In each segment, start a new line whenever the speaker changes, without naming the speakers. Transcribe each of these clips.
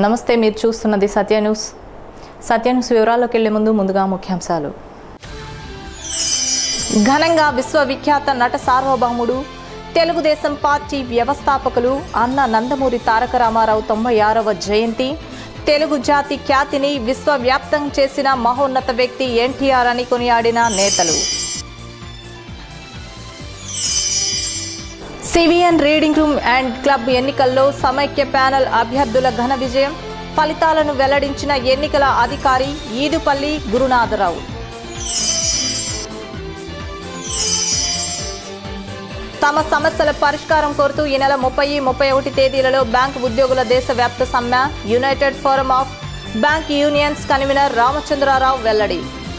నమస్తే మీరు చూస్తున్నది సత్య న్యూస్ సత్య న్యూస్ వివరాల్లోకి వెళ్లే ముందు ముందుగా ముఖ్యాంశాలు ఘనంగా విశ్వవిఖ్యాత నట సార్వభౌముడు తెలుగుదేశం పార్టీ వ్యవస్థాపకులు అన్న నందమూరి తారక రామారావు తొంభై ఆరవ జయంతి తెలుగు జాతి ఖ్యాతిని విశ్వవ్యాప్తం చేసిన మహోన్నత వ్యక్తి ఎన్టీఆర్ అని కొనియాడిన నేతలు CVN reading room and club ఎన్నికల్లో సమైక్య ప్యానెల్ అభ్యర్థుల ఘన విజయం ఫలితాలను వెల్లడించిన ఎన్నికల అధికారి ఈదుపల్లి గురునాథరావు తమ సమస్యల పరిష్కారం కోరుతూ ఈ నెల ముప్పై ముప్పై ఒకటి తేదీలలో బ్యాంక్ ఉద్యోగుల దేశవ్యాప్త సమ్మె United Forum of Bank Unions convener Ramachandra Rao వెల్లడి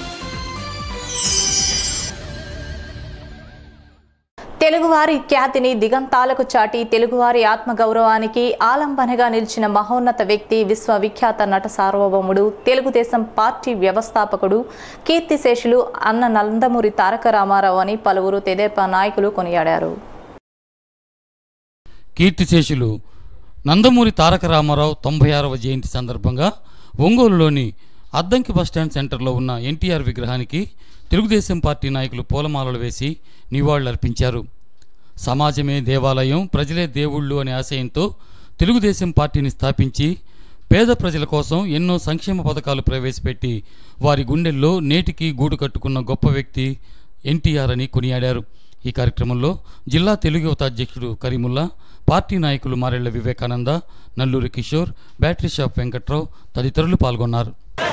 తెలుగువారి ఖ్యాతిని దిగంతాలకు చాటి తెలుగువారి ఆత్మగౌరవానికి ఆలంబనగా నిలిచిన మహోన్నత వ్యక్తి విశ్వవిఖ్యాత నట సార్వభౌముడు తెలుగుదేశం పార్టీ వ్యవస్థాపకుడు కీర్తిశేషులు అన్న నందమూరి తారక రామారావు అని పలువురు తెదేపా నాయకులు కొనియాడారు
కీర్తిశేషులు నందమూరి తారక రామారావు తొంభై ఆరవ జయంతి సందర్భంగా ఒంగోలులోని అద్దంకి బస్టాండ్ సెంటర్లో ఉన్న ఎన్టీఆర్ విగ్రహానికి తెలుగుదేశం పార్టీ నాయకులు పూలమాలలు వేసి నివాళులర్పించారు సమాజమే దేవాలయం ప్రజలే దేవుళ్ళు అనే ఆశయంతో తెలుగుదేశం పార్టీని స్థాపించి పేద ప్రజల కోసం ఎన్నో సంక్షేమ పథకాలు ప్రవేశపెట్టి వారి గుండెల్లో నేటికి గూడు కట్టుకున్న గొప్ప వ్యక్తి ఎన్టీఆర్ అని కొనియాడారు ఈ కార్యక్రమంలో జిల్లా తెలుగు యువత అధ్యక్షుడు కరీముల్లా పార్టీ నాయకులు మారెళ్ల వివేకానంద నల్లూరి కిషోర్ బ్యాటరీ షాప్ వెంకట్రావు తదితరులు పాల్గొన్నారు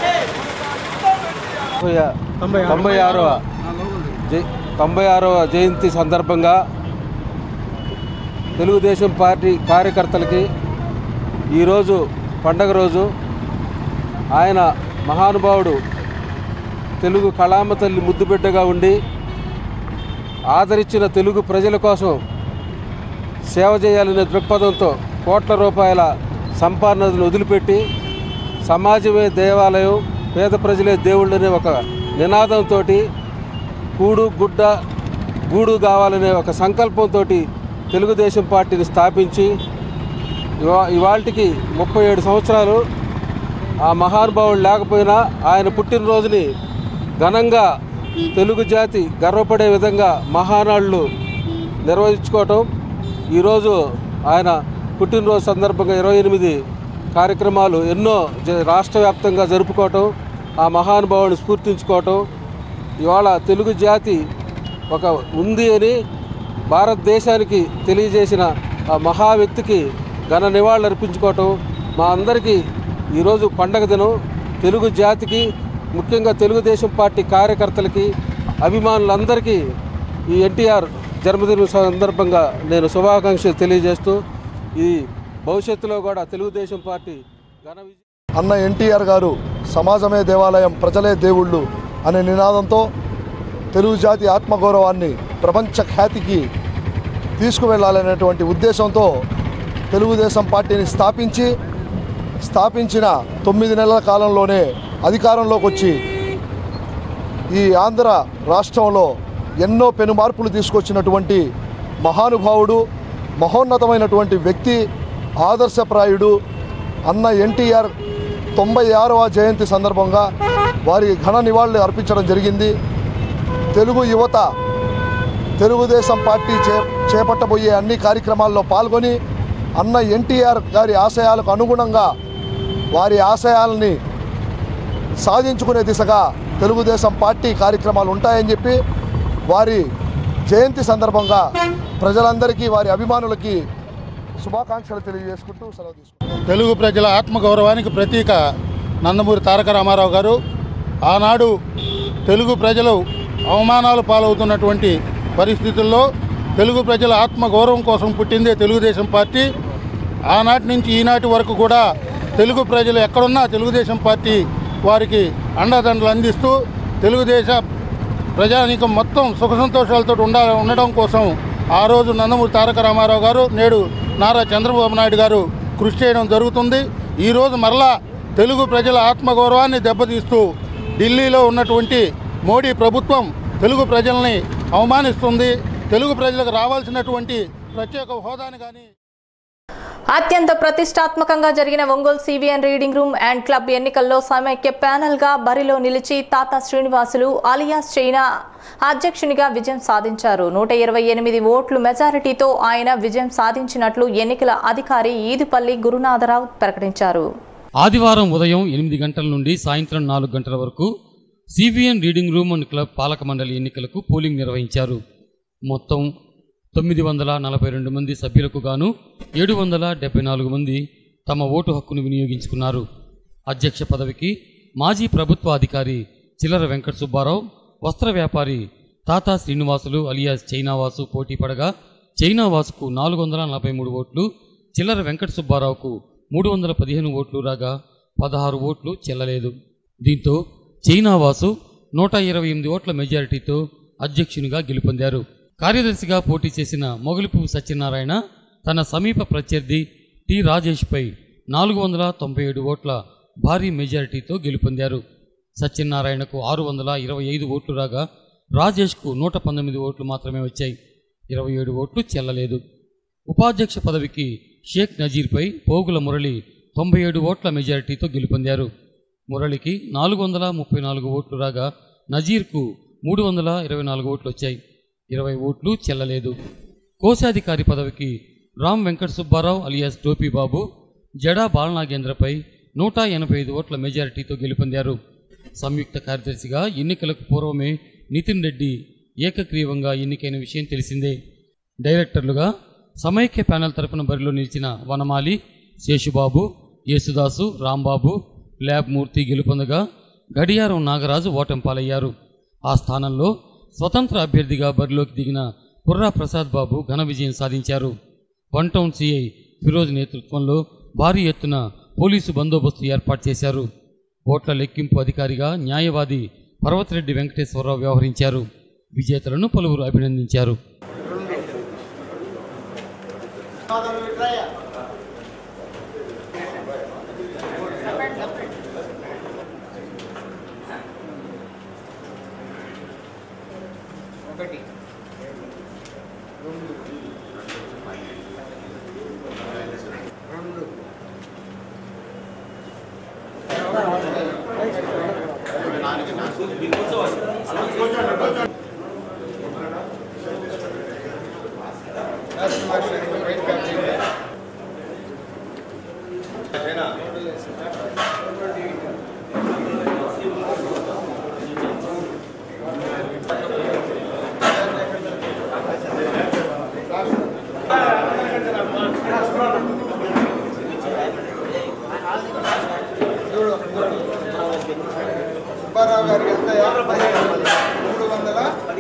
తొంభై తొంభై ఆరవ జై- తొంభై ఆరవ జయంతి సందర్భంగా తెలుగుదేశం పార్టీ కార్యకర్తలకి ఈరోజు పండగ రోజు ఆయన మహానుభావుడు తెలుగు కళామ తల్లి ముద్దుబిడ్డగా ఉండి ఆదరించిన తెలుగు ప్రజల కోసం సేవ చేయాలనే దృక్పథంతో కోట్ల రూపాయల సంపాదనను వదిలిపెట్టి సమాజమే దేవాలయం పేద ప్రజలే దేవుళ్ళు అనే ఒక నినాదంతో కూడు గుడ్డ గూడు కావాలనే ఒక సంకల్పంతో తెలుగుదేశం పార్టీని స్థాపించి ఇవా ఇవాళకి ముప్పై ఏడు సంవత్సరాలు ఆ మహానుభావుడు లేకపోయినా ఆయన పుట్టినరోజుని ఘనంగా తెలుగు జాతి గర్వపడే విధంగా మహానాళ్ళు నిర్వహించుకోవటం ఈరోజు ఆయన పుట్టినరోజు సందర్భంగా ఇరవై ఎనిమిది కార్యక్రమాలు ఎన్నో జ- రాష్ట్ర వ్యాప్తంగా జరుపుకోవటం ఆ మహానుభావుని స్ఫూర్తించుకోవటం ఇవాళ తెలుగు జాతి ఒక ఉంది అని భారతదేశానికి తెలియజేసిన ఆ మహా వ్యక్తికి ఘన నివాళులు అర్పించుకోవటం మా అందరికీ ఈరోజు పండగ దినం తెలుగు జాతికి ముఖ్యంగా తెలుగుదేశం పార్టీ కార్యకర్తలకి అభిమానులందరికీ ఈ ఎన్టీఆర్ జన్మదిన సందర్భంగా నేను శుభాకాంక్షలు తెలియజేస్తూ ఈ భవిష్యత్తులో కూడా తెలుగుదేశం పార్టీ ఘన విజయం
అన్న ఎన్టీఆర్ గారు సమాజమే దేవాలయం ప్రజలే దేవుళ్ళు అనే నినాదంతో తెలుగు జాతి ఆత్మగౌరవాన్ని ప్రపంచ ఖ్యాతికి తీసుకువెళ్ళాలనేటువంటి ఉద్దేశంతో తెలుగుదేశం పార్టీని స్థాపించి స్థాపించిన తొమ్మిది నెలల కాలంలోనే అధికారంలోకి వచ్చి ఈ ఆంధ్ర రాష్ట్రంలో ఎన్నో పెను మార్పులు తీసుకొచ్చినటువంటి మహానుభావుడు మహోన్నతమైనటువంటి వ్యక్తి ఆదర్శప్రాయుడు అన్న ఎన్టీఆర్ తొంభై ఆరవ జయంతి సందర్భంగా వారి ఘన నివాళులు అర్పించడం జరిగింది తెలుగు యువత తెలుగుదేశం పార్టీ చే చేపట్టబోయే అన్ని కార్యక్రమాల్లో పాల్గొని అన్న ఎన్టీఆర్ గారి ఆశయాలకు అనుగుణంగా వారి ఆశయాల్ని సాధించుకునే దిశగా తెలుగుదేశం పార్టీ కార్యక్రమాలు ఉంటాయని చెప్పి వారి జయంతి సందర్భంగా ప్రజలందరికీ వారి అభిమానులకి శుభాకాంక్షలు తెలియజేసుకుంటూ సెలవు తీసుకుంటాం
తెలుగు ప్రజల ఆత్మగౌరవానికి ప్రతీక నందమూరి తారక రామారావు గారు ఆనాడు తెలుగు ప్రజలు అవమానాలు పాలవుతున్నటువంటి పరిస్థితుల్లో తెలుగు ప్రజల ఆత్మగౌరవం కోసం పుట్టిందే తెలుగుదేశం పార్టీ ఆనాటి నుంచి ఈనాటి వరకు కూడా తెలుగు ప్రజలు ఎక్కడున్నా తెలుగుదేశం పార్టీ వారికి అండదండలు అందిస్తూ తెలుగుదేశ ప్రజానీకం మొత్తం సుఖ సంతోషాలతో ఉండాల ఉండడం కోసం ఆ రోజు నందమూరి తారక రామారావు గారు నేడు నారా చంద్రబాబు నాయుడు గారు కృషి చేయడం జరుగుతుంది ఈరోజు మరలా తెలుగు ప్రజల ఆత్మగౌరవాన్ని దెబ్బతీస్తూ ఢిల్లీలో ఉన్నటువంటి మోడీ ప్రభుత్వం తెలుగు ప్రజల్ని అవమానిస్తుంది తెలుగు ప్రజలకు రావాల్సినటువంటి ప్రత్యేక హోదాని కానీ
అత్యంత ప్రతిష్టాత్మకంగా జరిగిన Ongole CVN reading room and club ఎన్నికల్లో సమైక్య ప్యానెల్ గా బరిలో నిలిచి తాత శ్రీనివాసులు అలియాస్ చైనా అధ్యక్షునిగా విజయం సాధించారు నూట ఇరవై ఎనిమిది ఓట్లు మెజారిటీతో ఆయన విజయం సాధించినట్లు ఎన్నికల అధికారి ఈదుపల్లి గురునాథరావు ప్రకటించారు
ఆదివారం ఉదయం ఎనిమిది గంటల నుండి సాయంత్రం నాలుగు గంటల వరకు CVN reading room and club పాలక మండలి ఎన్నికలకు పోలింగ్ నిర్వహించారు మొత్తం తొమ్మిది వందల నలభై రెండు మంది సభ్యులకు గాను ఏడు వందల డెబ్బై నాలుగు మంది తమ ఓటు హక్కును వినియోగించుకున్నారు అధ్యక్ష పదవికి మాజీ ప్రభుత్వ అధికారి చిల్లర వెంకట సుబ్బారావు వస్త్ర వ్యాపారి తాతా శ్రీనివాసులు అలియాస్ చైనావాసు పోటీ పడగా చైనావాసుకు నాలుగు వందల నలభై మూడు ఓట్లు చిల్లర వెంకట సుబ్బారావుకు మూడు వందల పదిహేను ఓట్లు రాగా పదహారు ఓట్లు చెల్లలేదు దీంతో చైనావాసు నూట ఇరవై ఎనిమిది ఓట్ల మెజారిటీతో అధ్యక్షునిగా గెలుపొందారు కార్యదర్శిగా పోటీ చేసిన మొగలిపు సత్యనారాయణ తన సమీప ప్రత్యర్థి టి రాజేష్పై నాలుగు వందల తొంభై ఏడు ఓట్ల భారీ మెజారిటీతో గెలుపొందారు సత్యనారాయణకు ఆరు వందల ఇరవై ఐదు ఓట్లు రాగా రాజేష్కు నూట పంతొమ్మిది ఓట్లు మాత్రమే వచ్చాయి ఇరవై ఏడు ఓట్లు చెల్లలేదు ఉపాధ్యక్ష పదవికి షేక్ నజీర్పై పోగుల మురళి తొంభై ఏడు ఓట్ల మెజారిటీతో గెలుపొందారు మురళికి నాలుగు వందల ముప్పై నాలుగు ఓట్లు రాగా నజీర్కు మూడు వందల ఇరవై నాలుగు ఓట్లు వచ్చాయి ఇరవై ఓట్లు చెల్లలేదు కోశాధికారి పదవికి రామ్ వెంకట సుబ్బారావు అలియాస్ టోపీ బాబు జడా బాలనాగేంద్రపై నూట ఎనభై ఐదు ఓట్ల మెజారిటీతో గెలుపొందారు సంయుక్త కార్యదర్శిగా ఎన్నికలకు పూర్వమే నితిన్ రెడ్డి ఏకగ్రీవంగా ఎన్నికైన విషయం తెలిసిందే డైరెక్టర్లుగా సమైక్య ప్యానెల్ తరపున బరిలో నిలిచిన వనమాలి శేషుబాబు యేసుదాసు రాంబాబు ల్యాబ్ మూర్తి గెలుపొందగా గడియారం నాగరాజు ఓటంపాలయ్యారు ఆ స్థానంలో స్వతంత్ర అభ్యర్థిగా బరిలోకి దిగిన కుర్రా ప్రసాద్ బాబు ఘన విజయం సాధించారు వన్ టౌన్ సిఐ ఫిరోజ్ నేతృత్వంలో భారీ ఎత్తున పోలీసు బందోబస్తు ఏర్పాటు చేశారు ఓట్ల లెక్కింపు అధికారిగా న్యాయవాది పర్వతిరెడ్డి వెంకటేశ్వరరావు వ్యవహరించారు విజేతలను పలువురు అభినందించారు
సుబ్బారావు గారికి ఎంత మూడు వందల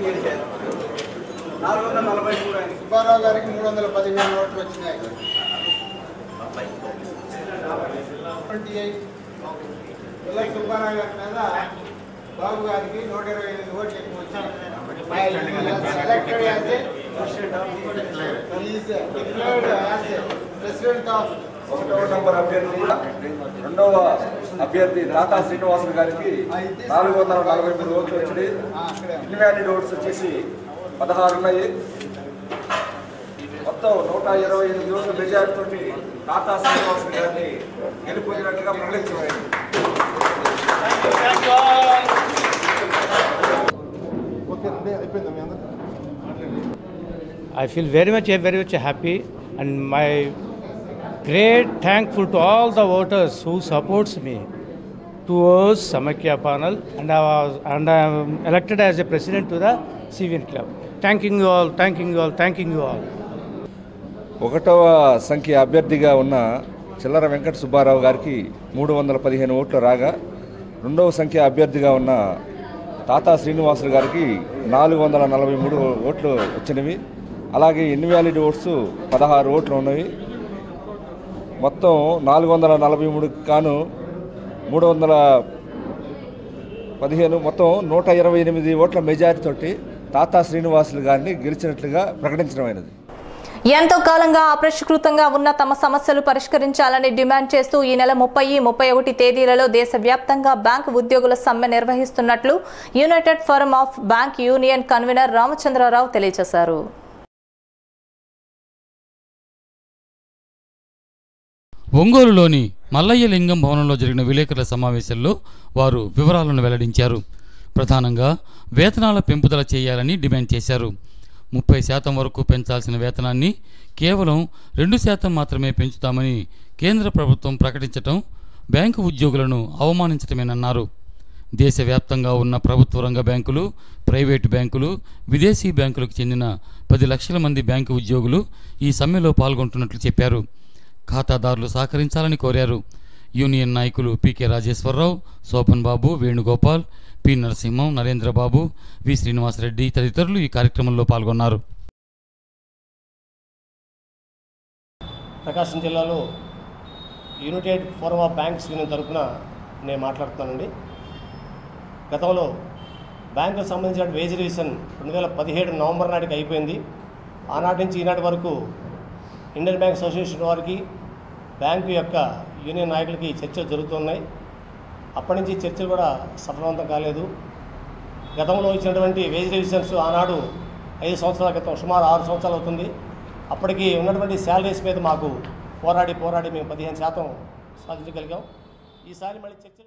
సుబ్బారావు గారికి మూడు వందల పదిహేను ఓట్లు వచ్చినాయి ట్వంటీ ఎయిట్ పిల్లల సుబ్బారావు గారి మీద బాబు గారికి నూట ఇరవై ఎనిమిది ఓట్లు ఎక్కువ వచ్చాయి ప్రెసిడెంట్ ఆఫ్
ఒకటవ నంబర్ అభ్యర్థి రెండవ అభ్యర్థి తాతా శ్రీనివాసులు గారికి నాలుగు వందల నలభై మూడు ఓట్లు వచ్చినాయి ఇన్వాలిడ్ ఓట్స్ వచ్చేసి పదహారు ఉన్నాయి మొత్తం నూట ఇరవై ఎనిమిది ఓట్ల మెజారిటీ తోటి తాతా శ్రీనివాసులు గారిని గెలుపొందినట్టుగా ప్రకటించబడింది
I feel very much, very much happy, and my great thankful to all the voters who supports me towards Samakya panel, and I was and I am elected as a president to the CVN club. Thanking you all, thanking you all, thanking you all.
ఒకటవ సంఖ్య అభ్యర్థిగా ఉన్న చిల్లర వెంకట సుబ్బారావు గారికి మూడు వందల పదిహేను ఓట్లు రాగా రెండవ సంఖ్య అభ్యర్థిగా ఉన్న తాతా శ్రీనివాసులు గారికి నాలుగు వందల నలభై మూడు ఓట్లు వచ్చినవి అలాగే ఇన్వాలిడ్ ఓట్స్ పదహారు ఓట్లు ఉన్నవి మొత్తం నాలుగు వందల నలభై మూడు కాను మూడు వందల పదిహేను మొత్తం నూట ఇరవై ఎనిమిది ఓట్ల మెజారిటీ తోటి తాతా శ్రీనివాసులు గారిని గెలిచినట్లుగా ప్రకటించడమైనది
ఎంతో కాలంగా అపరిష్కృతంగా ఉన్న తమ సమస్యలు పరిష్కరించాలని డిమాండ్ చేస్తూ ఈ నెల ముప్పై ముప్పై ఒకటి తేదీలలో దేశవ్యాప్తంగా బ్యాంకు ఉద్యోగుల సమ్మె నిర్వహిస్తున్నట్లు United Forum of Bank Union convener Ramachandra Rao తెలియజేశారు
ఒంగోలులోని మల్లయ్య లింగం భవనంలో జరిగిన విలేకరుల సమావేశంలో వారు వివరాలను వెల్లడించారు ప్రధానంగా వేతనాల పెంపుదల చేయాలని డిమాండ్ చేశారు ముప్పై శాతం వరకు పెంచాల్సిన వేతనాన్ని కేవలం రెండు శాతం మాత్రమే పెంచుతామని కేంద్ర ప్రభుత్వం ప్రకటించటం బ్యాంకు ఉద్యోగులను అవమానించటమేనన్నారు దేశవ్యాప్తంగా ఉన్న ప్రభుత్వ రంగ బ్యాంకులు ప్రైవేటు బ్యాంకులు విదేశీ బ్యాంకులకు చెందిన పది లక్షల మంది బ్యాంకు ఉద్యోగులు ఈ సమ్మెలో పాల్గొంటున్నట్లు చెప్పారు ఖాతాదారులు సహకరించాలని కోరారు యూనియన్ నాయకులు PK Rajeswara Rao Shobhan Babu Venugopal P Narasimham Narendrababu V Srinivasa Reddy తదితరులు ఈ కార్యక్రమంలో పాల్గొన్నారు
ప్రకాశం జిల్లాలో United Forum of Banks Union తరఫున నేను మాట్లాడుతున్నానండి గతంలో బ్యాంకుకు సంబంధించిన వేజ్ రివిజన్ రెండు వేల పదిహేడు నవంబర్ నాటికి అయిపోయింది ఆనాటి నుంచి ఈనాటి వరకు ఇండియన్ బ్యాంక్ అసోసియేషన్ వారికి బ్యాంకు యొక్క యూనియన్ నాయకులకి చర్చలు జరుగుతున్నాయి అప్పటి నుంచి చర్చలు కూడా సఫలవంతం కాలేదు గతంలో ఇచ్చినటువంటి వేజ్ రివిజన్స్ ఆనాడు ఐదు సంవత్సరాల క్రితం సుమారు ఆరు సంవత్సరాలు అవుతుంది అప్పటికి ఉన్నటువంటి శాలరీస్ మీద మాకు పోరాడి పోరాడి మేము పదిహేను శాతం సాధించగలిగాం ఈసారి మళ్ళీ చర్చలు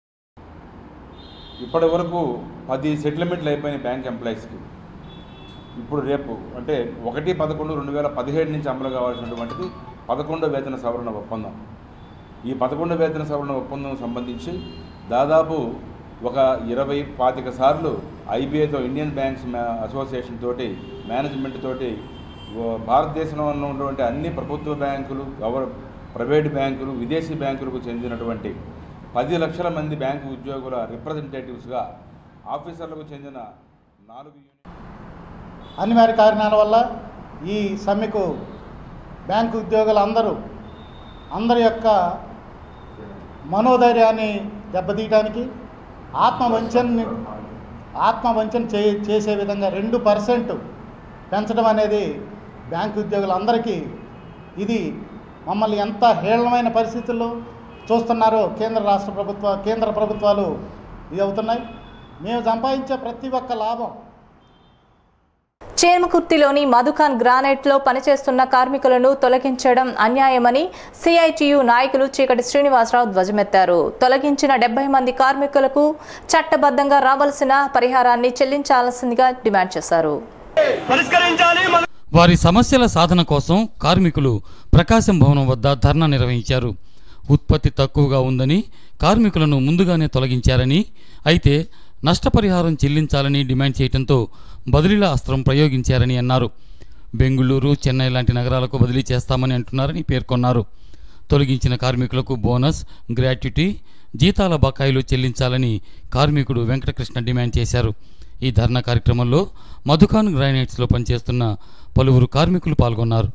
ఇప్పటి వరకు పది సెటిల్మెంట్లు అయిపోయినాయి బ్యాంక్ ఎంప్లాయీస్కి ఇప్పుడు రేపు అంటే ఒకటి పదకొండు రెండు వేల పదిహేడు నుంచి అమలు కావాల్సినటువంటిది పదకొండో వేతన సవరణ ఒప్పందం ఈ పదకొండో వేతన సవరణ ఒప్పందం సంబంధించి దాదాపు ఒక ఇరవై పాతిక సార్లు ఐబీఐతో ఇండియన్ బ్యాంక్స్ మ్యా- అసోసియేషన్ తోటి మేనేజ్మెంట్ తోటి ఓ భారతదేశంలో ఉన్నటువంటి అన్ని ప్రభుత్వ బ్యాంకులు గవర్ ప్రైవేట్ బ్యాంకులు విదేశీ బ్యాంకులకు చెందినటువంటి పది లక్షల మంది బ్యాంకు ఉద్యోగుల రిప్రజెంటేటివ్స్గా ఆఫీసర్లకు చెందిన నాలుగు యూనిట్
అనివార్య కారణాల వల్ల ఈ సమ్మెకు బ్యాంకు ఉద్యోగులు అందరూ అందరి యొక్క మనోధైర్యాన్ని దెబ్బతీయడానికి ఆత్మవంచన్ని ఆత్మవంచన చే చేసే విధంగా రెండు పర్సెంట్ పెంచడం అనేది బ్యాంకు ఉద్యోగులందరికీ ఇది మమ్మల్ని ఎంత హేళనమైన పరిస్థితుల్లో చూస్తున్నారో కేంద్ర రాష్ట్ర ప్రభుత్వ కేంద్ర ప్రభుత్వాలు ఇది అవుతున్నాయి మేము సంపాదించే ప్రతి ఒక్క లాభం
చేమకుర్తిలోని మధుఖాన్ గ్రానైట్లో పనిచేస్తున్న కార్మికులను తొలగించడం అన్యాయమని సిఐటియు నాయకులు చీకటి శ్రీనివాసరావు ధ్వజమెత్తారు తొలగించిన డెబ్బై మంది కార్మికులకు చట్టబద్ధంగా రావాల్సిన పరిహారాన్ని చెల్లించాల్సిందిగా డిమాండ్ చేశారు
వారి సమస్యల సాధన కోసం కార్మికులు ప్రకాశం భవనం వద్ద ధర్నా నిర్వహించారు ఉత్పత్తి తక్కువగా ఉందని కార్మికులను ముందుగానే తొలగించారని అయితే నష్టపరిహారం చెల్లించాలని డిమాండ్ చేయడంతో బదిలీల అస్త్రం ప్రయోగించారని అన్నారు బెంగుళూరు చెన్నై లాంటి నగరాలకు బదిలీ చేస్తామని అంటున్నారని పేర్కొన్నారు తొలగించిన కార్మికులకు బోనస్ గ్రాట్యుటీ జీతాల బకాయిలు చెల్లించాలని కార్మికుడు వెంకటకృష్ణ డిమాండ్ చేశారు ఈ ధర్నా కార్యక్రమంలో మధుకాన్ గ్రానైట్స్లో పనిచేస్తున్న పలువురు కార్మికులు పాల్గొన్నారు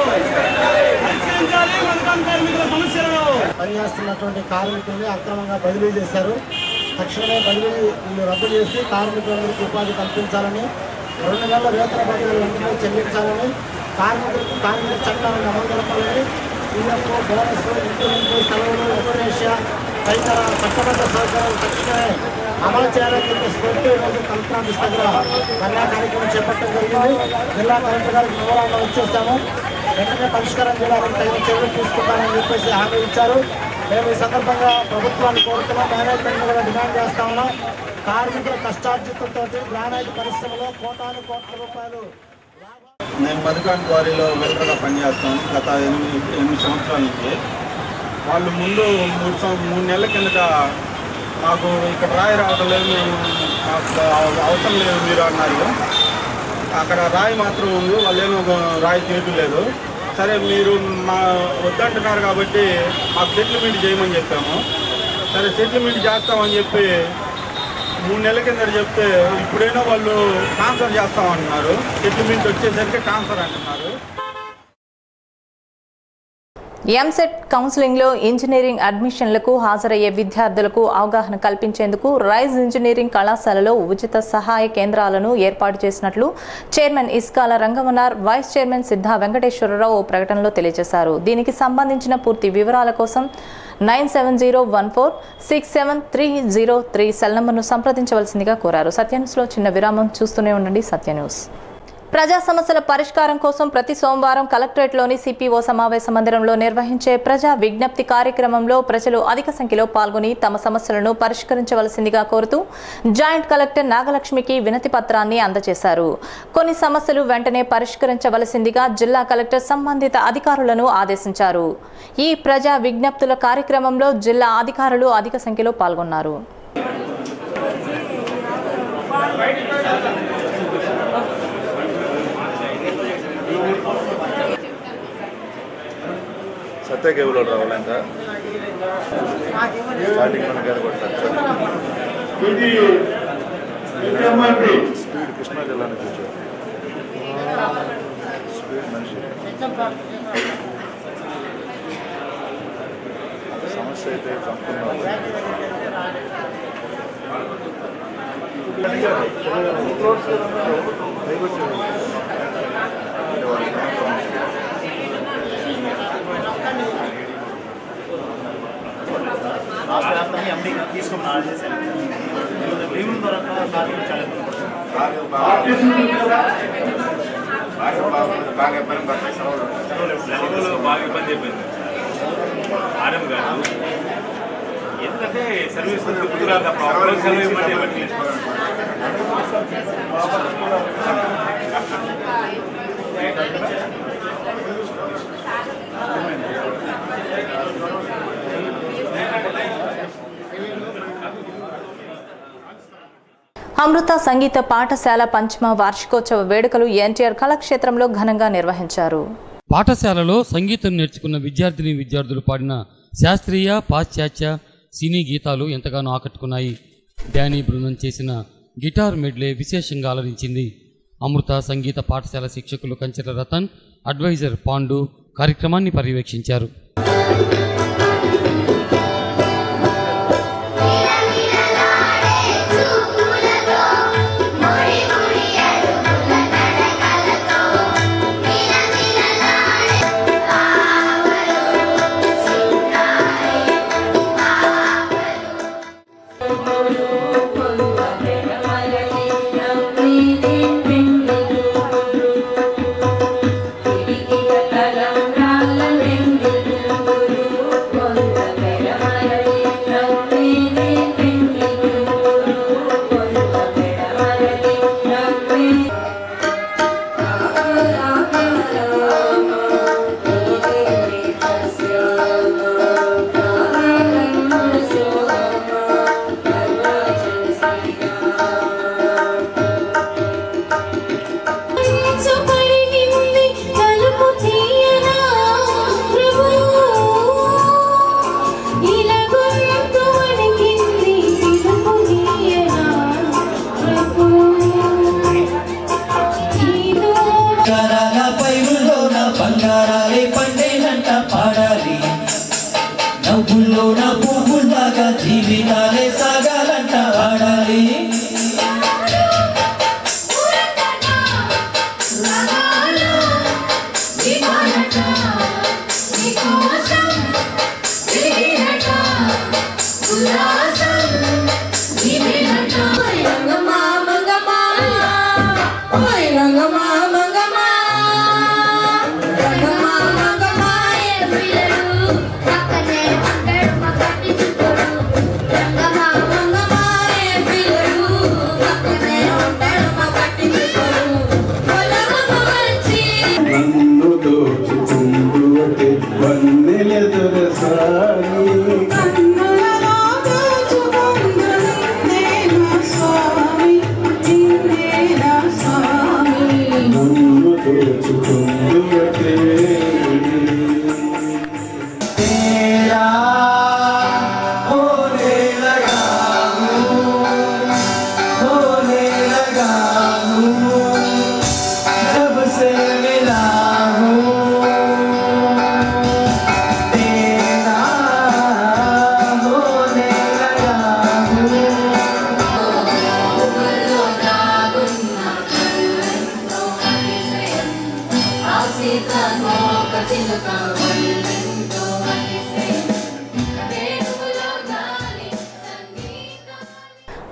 పనిచేస్తున్నటువంటి కార్మికుల్ని అక్రమంగా బదిలీ చేశారు తక్షణమే బదిలీ రద్దు చేసి కార్మికులందరికీ ఉపాధి కల్పించాలని రెండు నెలల వేతన బదిలీ వెంటనే చెల్లించాలని కార్మికులకు కార్మిక చట్టాలను అమలు జరపాలని పిఎఫ్ బోనస్ ఇంక్రిమెంట్ సెలవులు ఎక్స్గ్రేషియా తదితర చట్టబద్ధ సౌకర్యాలు తక్షణమే అమలు చేయాలని చెప్పేసి కోరుతూ ఈరోజు కలెక్టర్ ఆఫీస్ దగ్గర ధర్నా కార్యక్రమం చేపట్టడం జరిగింది జిల్లా కలెక్టర్ గారికి వివరాలను వచ్చేసాము వెంటనే పరిష్కారం చేయడానికి తగిన చర్యలు తీసుకుంటామని చెప్పేసి హామీ ఇచ్చారు మేము ఈ సందర్భంగా ప్రభుత్వాన్ని కోరుతున్నాం మేనేజ్మెంట్ కూడా డిమాండ్ చేస్తా ఉన్నాం కార్మికుల కష్టార్జితంతో గ్రానైట్ పరిశ్రమలో కోటాను కోట్ల రూపాయలు
నేను మధుకాన్ క్వారీలో వెల్డర్గా పనిచేస్తాను గత ఎనిమిది ఎనిమిది సంవత్సరాల నుంచి వాళ్ళు ముందు మూడు సం- మూడు నెలల కిందట మాకు ఇక్కడ రాయి రావడం లేదు మేము మాకు అవసరం లేదు మీరు అన్నారు అక్కడ రాయి మాత్రం ఉంది వాళ్ళు ఏమో రాయి తీయటం లేదు సరే మీరు మా వద్దంటున్నారు కాబట్టి మాకు సెటిల్మెంట్ చేయమని చెప్పాము సరే సెటిల్మెంట్ చేస్తామని చెప్పి మూడు నెలల కింద చెప్తే ఇప్పుడైనా వాళ్ళు ట్రాన్స్ఫర్ చేస్తామంటున్నారు సెటిల్మెంట్ వచ్చేసరికి ట్రాన్స్ఫర్ అంటున్నారు
ఎంసెట్ కౌన్సిలింగ్లో ఇంజనీరింగ్ అడ్మిషన్లకు హాజరయ్యే విద్యార్థులకు అవగాహన కల్పించేందుకు రైజ్ ఇంజనీరింగ్ కళాశాలలో ఉచిత సహాయ కేంద్రాలను ఏర్పాటు చేసినట్లు chairman Iskala Rangamanar vice chairman Siddha Venkateswara Rao ఓ ప్రకటనలో తెలియజేశారు దీనికి సంబంధించిన పూర్తి వివరాల కోసం nine seven zero one four six seven three zero three cell నంబర్ను సంప్రదించవలసిందిగా కోరారు సత్య న్యూస్లో చిన్న విరామం చూస్తూనే ఉండండి సత్య న్యూస్ ప్రజా సమస్యల పరిష్కారం కోసం ప్రతి సోమవారం కలెక్టరేట్లోని సిపిఓ సమావేశ మందిరంలో నిర్వహించే ప్రజా విజ్ఞప్తి కార్యక్రమంలో ప్రజలు అధిక సంఖ్యలో పాల్గొని తమ సమస్యలను పరిష్కరించవలసిందిగా కోరుతూ జాయింట్ కలెక్టర్ నాగలక్ష్మికి వినతి పత్రాన్ని అందజేశారు కొన్ని సమస్యలు వెంటనే పరిష్కరించవలసిందిగా జిల్లా కలెక్టర్ సంబంధిత అధికారులను ఆదేశించారు ఈ ప్రజా విజ్ఞప్తుల కార్యక్రమంలో జిల్లా అధికారులు అధిక సంఖ్యలో పాల్గొన్నారు
సత్య కేబుల్ రావాలి ఇంకా స్టార్టింగ్ మన గారు కొడతారు స్పీడ్ కృష్ణా జిల్లా నుంచి వచ్చారు స్పీడ్ మనిషి సమస్య అయితే కనుక్కున్నారు
రాష్ట్ర వ్యాప్తంగా ఎంపీగా తీసుకుని ఆర్డర్ చేశాను లీవుల ద్వారా కార్మికులు చాలా ఇబ్బంది పడుతున్నారు.
సెలవులు బాగా ఇబ్బంది అయిపోయింది ఆర్ఎం గారు ఎందుకంటే సర్వీస్ గుర్తురా తప్ప ఒక్కరోజు సెలవు ఇవ్వమంటే ఇవ్వట్లేదు
అమృత సంగీత పాఠశాల పంచమ వార్షికోత్సవ వేడుకలు ఎన్టీఆర్ కళాక్షేత్రంలో ఘనంగా నిర్వహించారు
పాఠశాలలో సంగీతం నేర్చుకున్న విద్యార్థిని విద్యార్థులు పాడిన శాస్త్రీయ పాశ్చాత్య సినీ గీతాలు ఎంతగానో ఆకట్టుకున్నాయి డానీ బృందం చేసిన గిటార్ మెడ్లే విశేషంగా అలరించింది అమృత సంగీత పాఠశాల శిక్షకులు కంచెల రతన్ అడ్వైజర్ పాండు కార్యక్రమాన్ని పర్యవేక్షించారు
పైరులోన బంగారాలే పండేనంట పాడాలి నవ్వుల్లోన పువ్వుల్లాగా జీవితాలే సాగాలంట ఆడాలి
పిల్లలు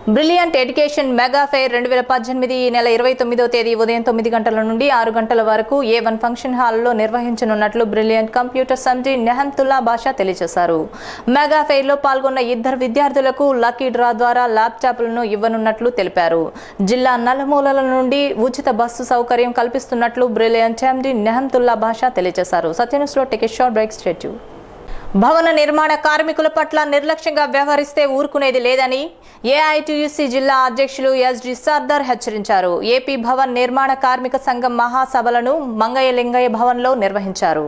బ్రిలియంట్ ఎడ్యుకేషన్ మెగా ఫెయిర్ రెండు వేల పద్దెనిమిది ఈ నెల ఇరవై తొమ్మిదో తేదీ ఉదయం తొమ్మిది గంటల నుండి ఆరు గంటల వరకు ఏ వన్ ఫంక్షన్ హాల్లో నిర్వహించనున్నట్లు బ్రిలియంట్ కంప్యూటర్ సంజీ నెహంతుల్లా బాషా తెలియజేశారు మెగా ఫెయిర్లో పాల్గొన్న ఇద్దరు విద్యార్థులకు లక్కీ డ్రా ద్వారా ల్యాప్టాప్లను ఇవ్వనున్నట్లు తెలిపారు జిల్లా నలుమూలల నుండి ఉచిత బస్సు సౌకర్యం కల్పిస్తున్నట్లు బ్రిలియంట్ ఎండి నెహంతుల్లా బాషా తెలియజేశారు సత్యన్యూస్లో టికెట్ షార్ట్ బ్రేక్ స్టేట్యూ భవన నిర్మాణ కార్మికుల పట్ల నిర్లక్ష్యంగా వ్యవహరిస్తే ఊరుకునేది లేదని ఏఐటియుసి జిల్లా అధ్యక్షులు ఎస్డి సర్దార్ హెచ్చరించారు ఏపీ భవన్ నిర్మాణ కార్మిక సంఘం మహాసభలను మంగయ్య లింగయ్య భవన్లో నిర్వహించారు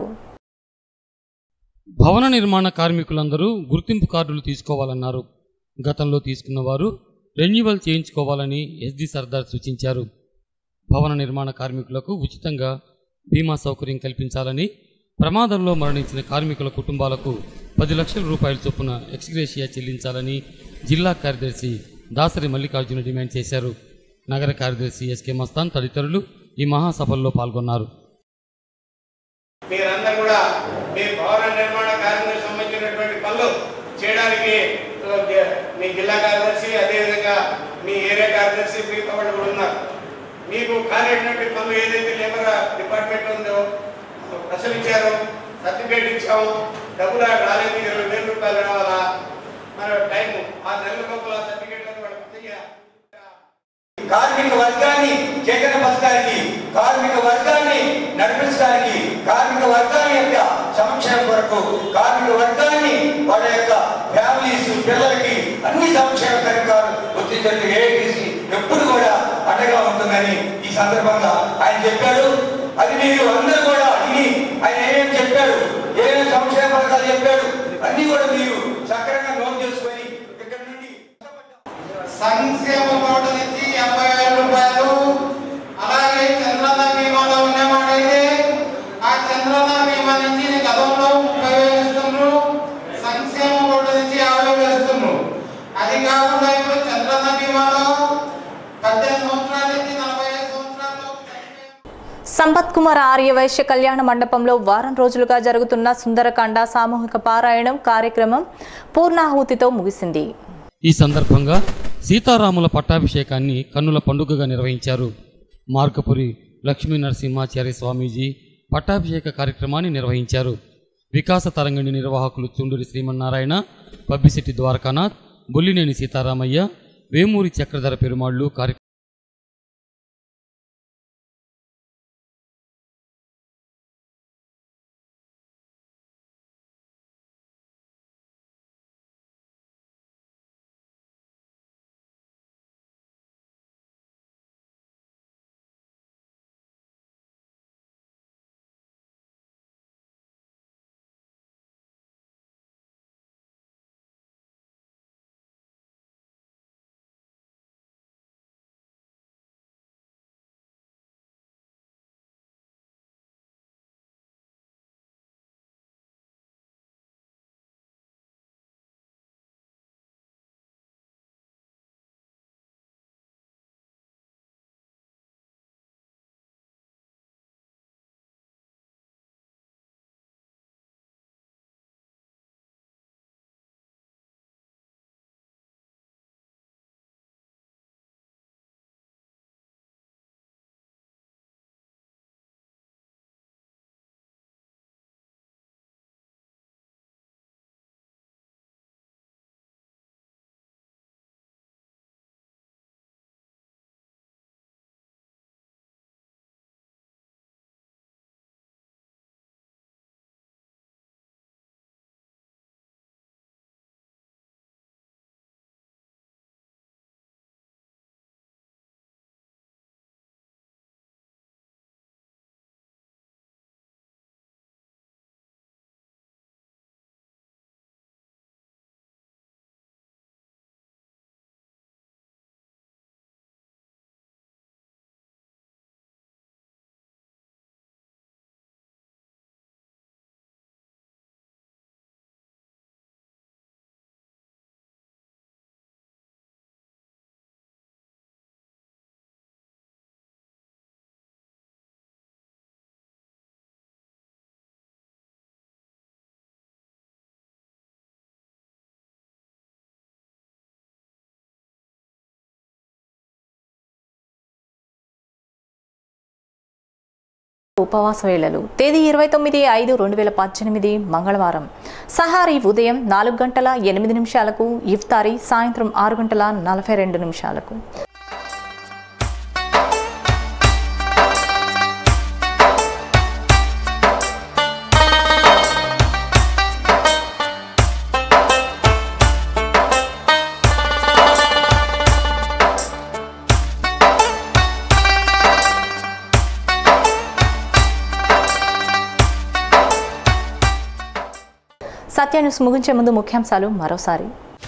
భవన నిర్మాణ కార్మికులందరూ గుర్తింపు కార్డులు తీసుకోవాలన్నారు గతంలో తీసుకున్న వారు రెన్యువల్ చేయించుకోవాలని ఎస్డి సర్దార్ సూచించారు భవన నిర్మాణ కార్మికులకు ఉచితంగా బీమా సౌకర్యం కల్పించాలని ప్రమాదంలో మరణించిన కార్మికుల కుటుంబాలకు పది లక్షల రూపాయల చొప్పున ఎక్స్గ్రేషియా చెల్లించాలని జిల్లా కార్యదర్శి దాసరి మల్లికార్జున డిమాండ్ చేశారు నగర కార్యదర్శి ఎస్కే మస్తాన్ తదితరులు ఈ మహాసభల్లో పాల్గొన్నారు
మీరందరూ కూడా మీ భవన నిర్మాణ కార్మికులకు సంబంధించినటువంటి పనులు చేయడానికి ఆ, జ- మీ జిల్లా కార్యదర్శి అదేవిధంగా మీ ఏరియా కార్యదర్శి మీతో వాళ్ళు కూడా ఉన్నారు మీకు కానిటువంటి పనులు ఏదైతే లేబర్ డిపార్ట్మెంట్ ఉందో అసలు ఇచ్చారు సర్టిఫికేట్ ఇచ్చాము డబ్బులు రాలేదు ఇరవై వేల రూపాయలు రావాలా మరి టైం ఆ నెల లోపల సర్టిఫికేట్ వాళ్ళకి చెయ్యాలి
కార్మిక వర్గాన్ని చైతన్య పథకానికి కార్మిక వర్గాన్ని నడిపించడానికి కార్మిక వర్గాన్ని యొక్క సంక్షేమం కొరకు కార్మిక వర్గాన్ని వాళ్ళ యొక్క ఫ్యామిలీస్ పిల్లలకి అన్ని సంక్షేమ కార్యక్రమాలు వర్తించడానికి ఏఐటీసీ ఎప్పుడు కూడా అండగా ఉంటుందని ఈ సందర్భంగా ఆయన చెప్పాడు అది మీరు అందరూ కూడా ఇది ఆయన ఏమేమి చెప్పాడు ఏమేమి సంక్షేమ పథకాలు చెప్పాడు అన్ని కూడా మీరు సక్రమంగా నోట్ చేసుకొని ఇక్కడ నుండి
సంక్షేమ బోర్డు నుంచి ఎనభై వేల రూపాయలు అలాగే చంద్రన్న బీమాలో ఉన్నవాడైతే ఆ చంద్రన్న బీమా నుంచి గతంలో ముప్పై వేలు ఇస్తున్నారు సంక్షేమ బోర్డు నుంచి యాభై వేలు ఇస్తున్నారు అది కాకుండా ఇప్పుడు చంద్రన్న బీమాలో పద్దెనిమిది సంవత్సరాల నుంచి నలభై ఐదు సంవత్సరాలు
సంపత్ కుమార్ ఆర్య వైశ్య కళ్యాణ మండపంలో వారం రోజులుగా జరుగుతున్న సుందరకాండ సామూహిక పారాయణం కార్యక్రమం పూర్ణాహుతితో ముగిసింది
ఈ సందర్భంగా సీతారాముల పట్టాభిషేకాన్ని కన్నుల పండుగగా నిర్వహించారు మార్కపురి లక్ష్మీ నరసింహాచార్య స్వామీజీ పట్టాభిషేక కార్యక్రమాన్ని నిర్వహించారు వికాస తరంగిణి నిర్వాహకులు చుండూరి శ్రీమన్నారాయణ పబ్బిశెట్టి ద్వారకానాథ్ బొల్లినేని సీతారామయ్య వేమూరి చక్రధర పెరుమాళ్లు కార్య
ఉపవాస వేళలు తేదీ ఇరవై తొమ్మిది ఐదు రెండు వేల పద్దెనిమిది మంగళవారం సహారీ ఉదయం నాలుగు గంటల ఎనిమిది నిమిషాలకు ఇఫ్తారీ సాయంత్రం ఆరు గంటల నలభై రెండు నిమిషాలకు సత్య న్యూస్ ముగించే ముందు ముఖ్యాంశాలు మరోసారి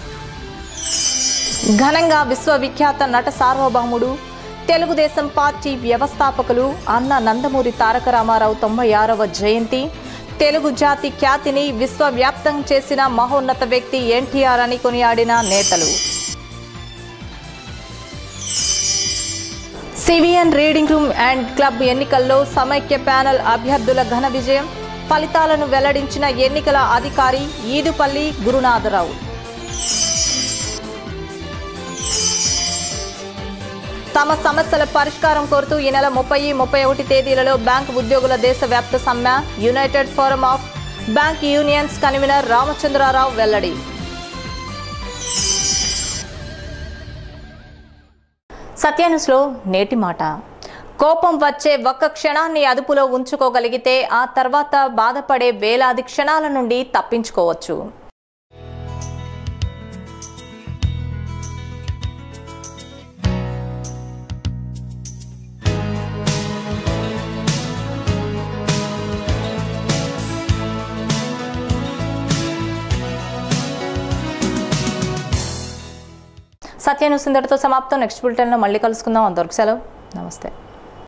ఘనంగా విశ్వవిఖ్యాత నట సార్వభౌముడు తెలుగుదేశం పార్టీ వ్యవస్థాపకులు అన్న నందమూరి తారక రామారావు తొంభై ఆరవ జయంతి తెలుగు జాతి ఖ్యాతిని విశ్వవ్యాప్తం చేసిన మహోన్నత వ్యక్తి ఎన్టీఆర్ అని కొనియాడిన నేతలు CVN reading room and club ఎన్నికల్లో సమైక్య ప్యానెల్ అభ్యర్థుల ఘన విజయం ఫలితాలను వెల్లడించిన ఎన్నికల అధికారి ఈదుపల్లి గురునాథరావు తమ సమస్యల పరిష్కారం కోరుతూ ఈ నెల ముప్పై ముప్పై ఒకటి తేదీలలో బ్యాంక్ ఉద్యోగుల దేశవ్యాప్త సమ్మె United Forum of Bank Unions convener Ramachandra Rao వెల్లడి సత్యాన్యూస్లో నేటి మాట కోపం వచ్చే ఒక్క క్షణాన్ని అదుపులో ఉంచుకోగలిగితే ఆ తర్వాత బాధపడే వేలాది క్షణాల నుండి తప్పించుకోవచ్చు సత్యాన్యూస్ ఇంతటితో సమాప్తం నెక్స్ట్ బులెటిన్లో మళ్ళీ కలుసుకుందాం అంతవరకు సెలవు నమస్తే